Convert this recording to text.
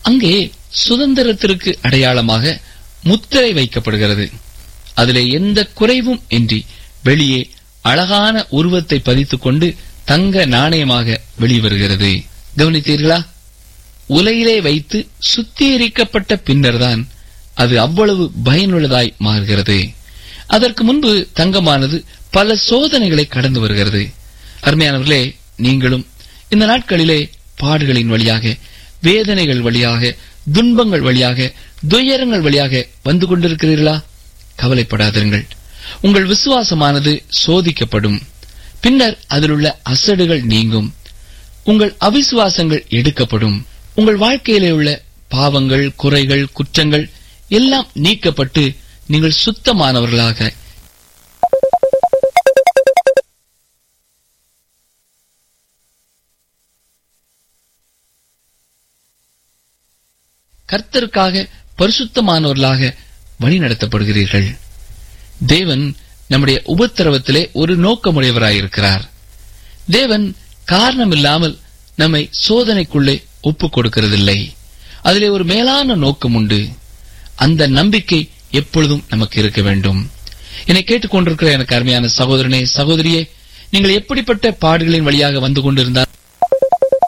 அங்கே சுதந்திரத்திற்கு அடையாளமாக முத்திரை வைக்கப்படுகிறது அதிலே எந்த குறைவும் இன்றி வெளியே அழகான உருவத்தை பதித்துக் கொண்டு தங்க நாணயமாக வெளிவருகிறது கவனித்தீர்களா உலையிலே வைத்து சுத்திகரிக்கப்பட்ட பின்னர்தான் அது அவ்வளவு பயனுள்ளதாய் மாறுகிறது அதற்கு முன்பு தங்கமானது பல சோதனைகளை கடந்து வருகிறது அருமையானவர்களே நீங்களும் இந்த நாட்களிலே பாடுகளின் வழியாக வேதனைகள் வழியாக துன்பங்கள் வழியாக துயரங்கள் வழியாக வந்து கொண்டிருக்கிறீர்களா கவலைப்படாதிருங்கள் உங்கள் விசுவாசமானது சோதிக்கப்படும் பின்னர் அதிலுள்ள அசடுகள் நீங்கும் உங்கள் அவிசுவாசங்கள் எடுக்கப்படும் உங்கள் வாழ்க்கையிலே உள்ள பாவங்கள் குறைகள் குற்றங்கள் எல்லாம் நீக்கப்பட்டு நீங்கள் சுத்தமானவர்களாக கர்த்தருக்காக பரிசுத்தமானவர்களாக வழிநடத்தப்படுகிறீர்கள் தேவன் நம்முடைய உபத்திரவத்திலே ஒரு நோக்கமுடையவராயிருக்கிறார் தேவன் காரணமில்லாமல் நம்மை சோதனைக்குள்ளே ஒப்புக் கொடுக்கிறதில்லை அதிலே ஒரு மேலான நோக்கம் உண்டு அந்த நம்பிக்கை எப்பொழுதும் நமக்கு இருக்க வேண்டும் என்னை கேட்டுக்கொண்டிருக்கிற எனக்கு அருமையான சகோதரனே சகோதரியே நீங்கள் எப்படிப்பட்ட பாடுகளின் வழியாக வந்து கொண்டிருந்தாலும்